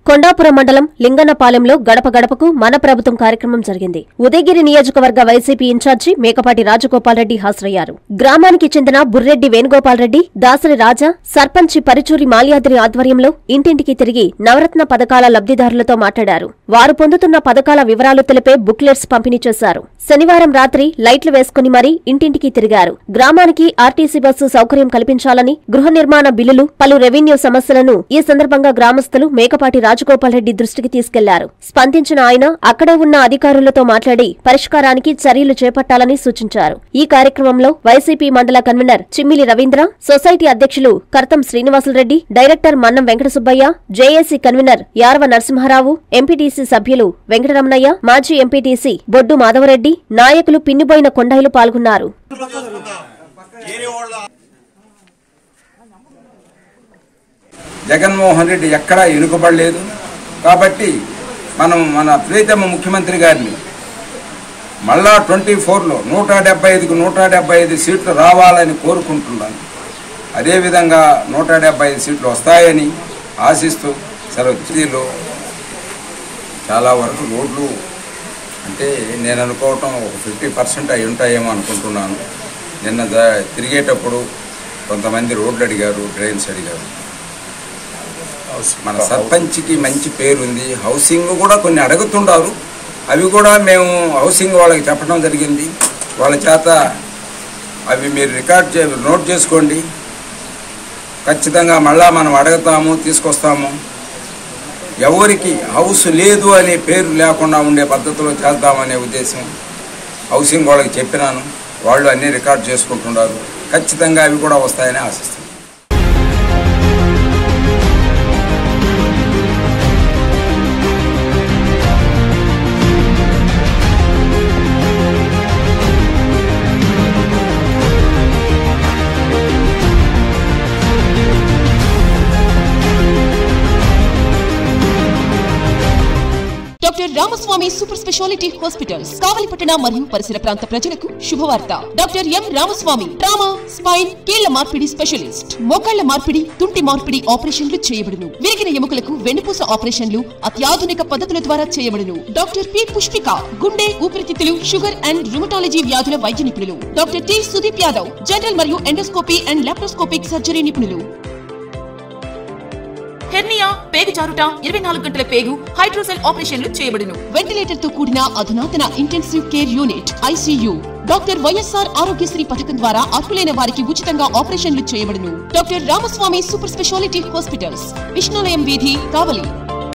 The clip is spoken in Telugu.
కొండాపురం మండలం లింగన్నపాలెంలో గడప గడపకు మన ప్రభుత్వం కార్యక్రమం జరిగింది ఉదయగిరి నియోజకవర్గ వైసీపీ ఇన్ఛార్జి మేకపాటి రాజగోపాల్ రెడ్డి హాజరయ్యారు గ్రామానికి చెందిన బుర్రెడ్డి వేణుగోపాల్ రెడ్డి దాసరి రాజా సర్పంచి పరిచూరి మాల్యాద్రి ఆధ్వర్యంలో ఇంటింటికి తిరిగి నవరత్న పథకాల లబ్ధిదారులతో మాట్లాడారు వారు పొందుతున్న పథకాల వివరాలు తెలిపే బుక్లెట్స్ పంపిణీ చేశారు శనివారం రాత్రి లైట్లు వేసుకుని మరీ ఇంటింటికి తిరిగారు గ్రామానికి ఆర్టీసీ బస్సు సౌకర్యం కల్పించాలని గృహ నిర్మాణ బిల్లులు పలు రెవెన్యూ సమస్యలను ఈ సందర్భంగా గ్రామస్తులు మేకపాటి రాజగోపాల్ రెడ్డి దృష్టికి తీసుకెళ్లారు స్పందించిన ఆయన అక్కడే ఉన్న అధికారులతో మాట్లాడి పరిష్కారానికి చర్యలు చేపట్టాలని సూచించారు ఈ కార్యక్రమంలో వైసీపీ మండల కన్వీనర్ చిమ్మిలి రవీంద్ర సొసైటీ అధ్యక్షులు Kartham Srinivasulu Reddy director Mannam Venkata Subbaiah JAC convener Yarva Narasimha Rao MPTC సభ్యులు వెంకటరమణయ్య మాజీ ఎంపీటీసీ బొడ్డు మాధవరెడ్డి నాయకులు పిన్నిబోయిన కొండాయిలు పాల్గొన్నారు జగన్మోహన్ రెడ్డి ఎక్కడా ఇనుకబడలేదు కాబట్టి మనం మన ప్రీతమ ముఖ్యమంత్రి గారిని మళ్ళా ట్వంటీ ఫోర్లో నూట డెబ్బై ఐదుకు నూట డెబ్బై ఐదు సీట్లు రావాలని కోరుకుంటున్నాను అదేవిధంగా నూట డెబ్బై ఐదు సీట్లు వస్తాయని ఆశిస్తూ సెలవు సిటీలో చాలా వరకు రోడ్లు అంటే నేను అనుకోవటం ఒక ఫిఫ్టీ పర్సెంట్ అయి ఉంటాయేమో అనుకుంటున్నాను నిన్న ద- తిరిగేటప్పుడు కొంతమంది రోడ్లు అడిగారు డ్రైన్స్ అడిగారు మన సర్పంచ్కి మంచి పేరుంది హౌసింగ్ కూడా కొన్ని అడుగుతుండారు అవి కూడా మేము హౌసింగ్ వాళ్ళకి చెప్పడం జరిగింది వాళ్ళ చేత అవి మీరు రికార్డ్ చే నోట్ చేసుకోండి ఖచ్చితంగా మళ్ళా మనం అడుగుతాము తీసుకొస్తాము ఎవరికి హౌస్ లేదు అనే పేరు లేకుండా ఉండే పద్ధతిలో చేద్దామనే ఉద్దేశం హౌసింగ్ వాళ్ళకి చెప్పినాను వాళ్ళు అన్నీ రికార్డ్ చేసుకుంటున్నారు ఖచ్చితంగా అవి కూడా వస్తాయని ఆశిస్తున్నాను doctor Ramaswamy super speciality hospitals కావలిపట్టణ మరియు పరిసర ప్రాంత ప్రజలకు శుభవార్త doctor M Ramaswamy trauma spine కీళ్ల మార్పిడి స్పెషలిస్ట్ మోకాళ్ల మార్పిడి తుంటి మార్పిడి ఆపరేషన్లు చేయబడును విరిగిన ఎముకలకు వెన్నుపూస ఆపరేషన్లు అత్యాధునిక పద్ధతుల ద్వారా చేయబడును డాక్టర్ పి పుష్పిక గుండె ఊపిరితిత్తులు షుగర్ అండ్ రుమటాలజీ వ్యాధుల వైద్య నిపుణులు doctor T Sudeep Yadav general మరియు ఎండోస్కోపీ అండ్ లాప్రోస్కోపిక్ సర్జరీ నిపుణులు హెర్నియా పేగు జారుట ఇరవై నాలుగు గంటల పేగు హైడ్రోసెల్ ఆపరేషన్లు చేయబడును వెంటిలేటర్ తో కూడిన అధునాతన intensive care unit ICU doctor YSR Aarogyasri పథకం ద్వారా అర్హులైన వారికి ఉచితంగా ఆపరేషన్లు చేయబడును doctor Ramaswamy super speciality hospitals Vishnulayam వీధి కావలి